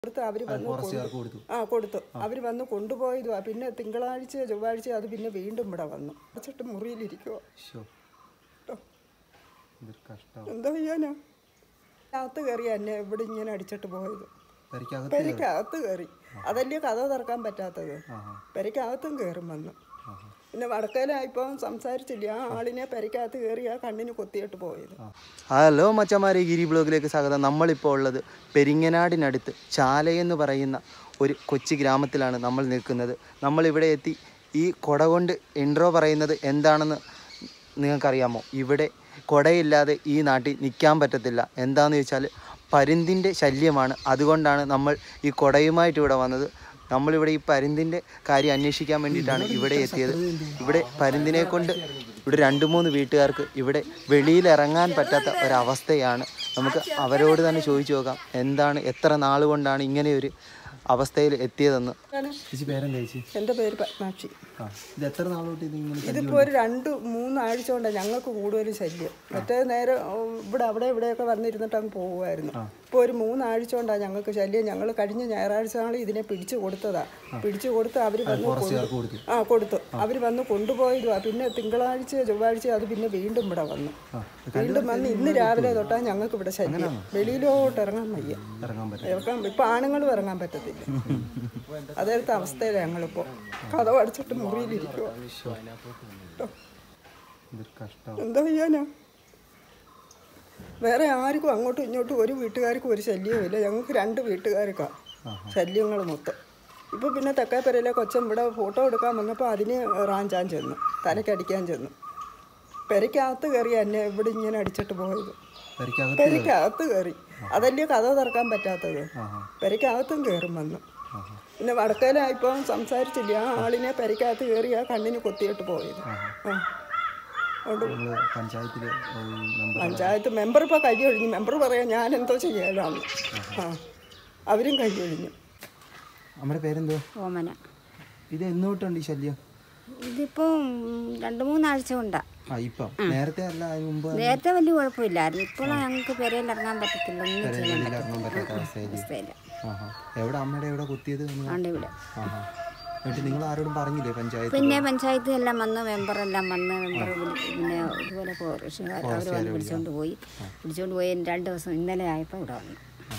കൊടുത്ത് അവർ വന്ന് ഫോറസ്റ്റുകാർക്ക് കൊടുത്തു ആ കൊടുത്തു അവർ വന്ന് കൊണ്ടുപോയതുവാ പിന്നെ തിങ്കളാഴ്ച ചൊവ്വാഴ്ച അത് പിന്നെ വീണ്ടും ഇവിടെ വന്നു അടച്ചിട്ട് മുറിയിലിരിക്കുവോ ശോ ഇതൊരു കഷ്ടം എന്താ ചെയ്യാനാ അകത്ത് കയറി എന്നെ ഇവിടെ ഇങ്ങനെ അടിച്ചിട്ട് പോയത് പെരയ്ക്കകത്ത് പെരയ്ക്കകത്ത് കയറി അതല്ലേ കഥ തുറക്കാൻ പറ്റാത്തത് ആഹാ. പെരയ്ക്കകത്തും കയറും വന്നു പിന്നെ വടക്കേലായപ്പോൾ സംസാരിച്ചില്ല ആ ആളിനെ പെരയ്ക്കകത്ത് കയറി ആ കണ്ണിന് കൊത്തിയിട്ട് പോയത് ഹലോ മച്ചമാരെ ഗിരി ബ്ലോഗിലേക്ക് സ്വാഗതം നമ്മളിപ്പോൾ ഉള്ളത് പെരിങ്ങനാടിനടുത്ത് ചാലയെന്ന് പറയുന്ന ഒരു കൊച്ചു ഗ്രാമത്തിലാണ് നമ്മൾ നിൽക്കുന്നത് നമ്മളിവിടെ എത്തി ഈ കൊട കൊണ്ട് ഇൻട്രോ പറയുന്നത് എന്താണെന്ന് നിങ്ങൾക്കറിയാമോ ഇവിടെ കൊടയില്ലാതെ ഈ നാട്ടിൽ നിൽക്കാൻ പറ്റത്തില്ല എന്താണെന്ന് ചോദിച്ചാൽ പരുന്തിൻ്റെ ശല്യമാണ് അതുകൊണ്ടാണ് നമ്മൾ ഈ കൊടയുമായിട്ട് ഇവിടെ വന്നത് നമ്മളിവിടെ ഈ പരുന്തിൻ്റെ കാര്യം അന്വേഷിക്കാൻ വേണ്ടിയിട്ടാണ് ഇവിടെ എത്തിയത് ഇവിടെ പരുന്തിനെ കൊണ്ട് ഇവിടെ രണ്ട് മൂന്ന് വീട്ടുകാർക്ക് ഇവിടെ വെളിയിൽ ഇറങ്ങാൻ പറ്റാത്ത ഒരവസ്ഥയാണ് നമുക്ക് അവരോട് തന്നെ ചോദിച്ചു നോക്കാം എന്താണ് എത്ര നാൾ കൊണ്ടാണ് ഇങ്ങനെ ഒരു അവസ്ഥയിൽ എത്തിയതെന്ന് ചേച്ചി പേരെന്താ ചേച്ചി എൻ്റെ പേര് പത്മാക്ഷി ആ ഇത് എത്ര നാൾ തൊട്ട് ഇത് ഇങ്ങനെ ഇതിപ്പോൾ ഒരു രണ്ട് മൂന്നാഴ്ച കൊണ്ടാണ് ഞങ്ങൾക്ക് കൂടുതൽ ശല്യം മറ്റേ നേരെ ഉം, ഇവിടെ അവിടെ ഇവിടെയൊക്കെ വന്നിരുന്നിട്ട് അങ്ങ് പോകുമായിരുന്നു ഇപ്പോൾ ഒരു മൂന്നാഴ്ച കൊണ്ടാണ് ഞങ്ങൾക്ക് ശല്യം ഞങ്ങൾ കഴിഞ്ഞ ഞായറാഴ്ച നാൾ ഇതിനെ പിടിച്ചു കൊടുത്തതാ പിടിച്ചു കൊടുത്ത് അവർ വന്ന് ഫോറസ്റ്റുകാർക്ക് കൊടുത്തു ആ കൊടുത്തു അവർ വന്ന് കൊണ്ടുപോയതുവാ പിന്നെ തിങ്കളാഴ്ച ചൊവ്വാഴ്ച അത് പിന്നെ വീണ്ടും ഇവിടെ വന്നു വീണ്ടും വന്ന് ഇന്ന് രാവിലെ തൊട്ടാ ഞങ്ങൾക്ക് ഇവിടെ ശല്യം വെളിയിലോട്ട് ഇറങ്ങാൻ വയ്യ ഇറങ്ങാൻ പറ്റും ഇറങ്ങാൻ ഇപ്പം ആണുങ്ങളും ഇറങ്ങാൻ പറ്റത്തില്ല അതേത്തെ അവസ്ഥയിലാണ് ഞങ്ങളിപ്പോൾ കഥ അടച്ചിട്ട് മുറിയിലിരിക്കുക ഇതൊരു കഷ്ടം എന്താ ചെയ്യാനാ വേറെ ആർക്കും അങ്ങോട്ടും ഇങ്ങോട്ടും ഒരു വീട്ടുകാർക്കും ഒരു ശല്യവും ഇല്ല ഞങ്ങൾക്ക് രണ്ട് വീട്ടുകാർക്കാണ് ശല്യങ്ങൾ മൊത്തം ഇപ്പോൾ പിന്നെ തെക്കേപ്പരയിലെ കൊച്ചൻ ഇവിടെ ഫോട്ടോ എടുക്കാൻ വന്നപ്പോൾ അതിന് റാഞ്ചാൻ ചെന്നു തലക്കടിക്കാൻ ചെന്നു പെരയ്ക്കകത്ത് കയറി എന്നെ ഇവിടെ ഇങ്ങനെ അടിച്ചിട്ട് പോയത് പെരയ്ക്കകത്ത് പെരയ്ക്കകത്ത് കയറി അതല്ലേ കഥ തുറക്കാൻ പറ്റാത്തത് ആഹാ. പെരയ്ക്കകത്തും കയറും വന്നു പിന്നെ വടക്കേലായപ്പോൾ സംസാരിച്ചില്ല ആ ആളിനെ പെരയ്ക്കകത്ത് കയറി ആ കണ്ണിന് കൊത്തിയിട്ട് പോയത് ആ അതുകൊണ്ട് നമ്മള് പഞ്ചായത്തില് മെമ്പർ പഞ്ചായത്ത് മെമ്പർ ഇപ്പോൾ കൈ ഒഴിഞ്ഞു മെമ്പർ പറയാം ഞാൻ എന്തോ ചെയ്യാനാണ് ആ അവരും കൈ ഒഴിഞ്ഞു നമ്മുടെ പേരെന്തോ ഓമന ഇത് എന്ന് തൊട്ടുണ്ട് ഈ ശല്യം ഇതിപ്പം രണ്ട് മൂന്നാഴ്ച കൊണ്ടാ ആ ഇപ്പം നേരത്തെ അല്ല അതിന് മുമ്പ് നേരത്തെ വലിയ കുഴപ്പമില്ലായിരുന്നു ഇപ്പോഴാണ് ഞങ്ങൾക്ക് പെരയിൽ ഇറങ്ങാൻ പറ്റത്തില്ല ഒന്നും ചെയ്യാൻ വെളിയിൽ ഇറങ്ങാൻ പറ്റാത്ത അവസ്ഥയിൽ അവസ്ഥയില്ല ആഹാ എവിടെ അമ്മയുടെ എവിടെ കുത്തിയത് എന്ന്? അതുകൊണ്ട് ഇവിടെ ആഹാ എന്നിട്ട് നിങ്ങൾ ആരോടും പറഞ്ഞില്ലേ പഞ്ചായത്ത് പിന്നെ പഞ്ചായത്ത് എല്ലാം വന്ന് മെമ്പറെല്ലാം വന്ന് മെമ്പർ പിന്നെ ഇതുപോലെ ഫോറസ്റ്റുകാർ അവർ വന്ന് പിടിച്ചുകൊണ്ട് പോയി പിടിച്ചുകൊണ്ട് പോയി രണ്ട് ദിവസം ഇന്നലെ ആയപ്പോൾ ഇവിടെ വന്നു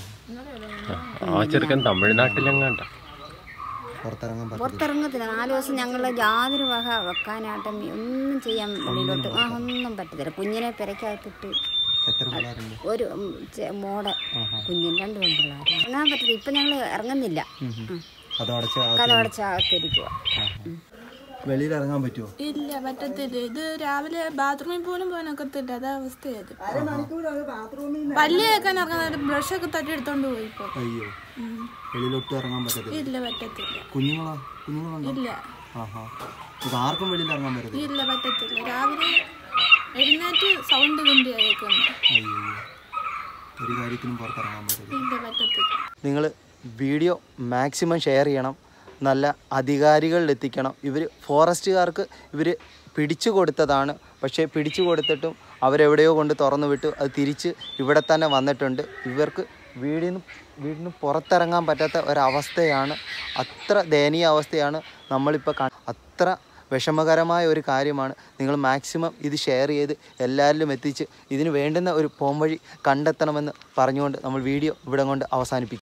ആ ചെറുക്കൻ തമിഴ്നാട്ടിലെങ്ങാണ്ട പുറത്തിറങ്ങാൻ പറ്റില്ല പുറത്തിറങ്ങത്തില്ല നാല് ദിവസം ഞങ്ങൾ യാതൊരു വക വെക്കാനായിട്ടും ഒന്നും ചെയ്യാൻ വെളിയിലോട്ട് ആ ഒന്നും പറ്റത്തില്ല കുഞ്ഞിനെ പെരക്കകത്തിട്ട് എത്ര പിള്ളേരുണ്ട് ഒരു ഉം, ചെ- മോടെ കുഞ്ഞിന് രണ്ട് പെൺപിള്ളേർ ഇറങ്ങാൻ പറ്റില്ല ഇപ്പം ഞങ്ങൾ ഇറങ്ങുന്നില്ല അത് അടച്ച കഥ അടച്ചകത്തിരിക്കുക വെളിയിൽ ഇറങ്ങാൻ പറ്റുമോ ഇല്ല പറ്റത്തില്ല ഇത് രാവിലെ ബാത്റൂമിൽ പോലും പോകാനൊക്കത്തില്ല അതാ അവസ്ഥയത് പല്ല് കേൾക്കാൻ ഇറങ്ങുന്നത് ബ്രഷ് ഒക്കെ തട്ടിയെടുത്തോണ്ട് പോയി ഇപ്പൊ അയ്യോ വെളിയിലൊട്ടും ഇറങ്ങാൻ പറ്റത്തില്ല ഇല്ല പറ്റത്തില്ല കുഞ്ഞുങ്ങളോ കുഞ്ഞുങ്ങളുണ്ടോ ഇല്ല ആഹാ ഇത് ആർക്കും വെളിയിൽ ഇറങ്ങാൻ പറ്റത്തില്ല ഇല്ല പറ്റത്തില്ല രാവിലെ എഴുന്നേറ്റ് സൗണ്ട് കൊണ്ട് കേൾക്കുന്നു അയ്യോ ഒരു കാര്യത്തിനും പുറത്തിറങ്ങാൻ പറ്റത്തില്ല ഇല്ല പറ്റത്തില്ല നിങ്ങൾ വീഡിയോ മാക്സിമം ഷെയർ ചെയ്യണം നല്ല അധികാരികളിൽ എത്തിക്കണം ഇവർ ഫോറസ്റ്റുകാർക്ക് ഇവർ പിടിച്ചു കൊടുത്തതാണ് പക്ഷേ പിടിച്ചു കൊടുത്തിട്ടും അവരെവിടെയോ കൊണ്ട് തുറന്നു വിട്ടു അത് തിരിച്ച് ഇവിടെ തന്നെ വന്നിട്ടുണ്ട് ഇവർക്ക് വീടിൽ നിന്ന് വീടിന് നിന്ന് പുറത്തിറങ്ങാൻ പറ്റാത്ത ഒരവസ്ഥയാണ് അത്ര ദയനീയ അവസ്ഥയാണ് നമ്മളിപ്പോൾ കാ അത്ര വിഷമകരമായ ഒരു കാര്യമാണ് നിങ്ങൾ മാക്സിമം ഇത് ഷെയർ ചെയ്ത് എല്ലാവരിലും എത്തിച്ച് ഇതിന് വേണ്ടുന്ന ഒരു പോംവഴി കണ്ടെത്തണമെന്ന് പറഞ്ഞുകൊണ്ട് നമ്മൾ വീഡിയോ ഇവിടെ കൊണ്ട് അവസാനിപ്പിക്കും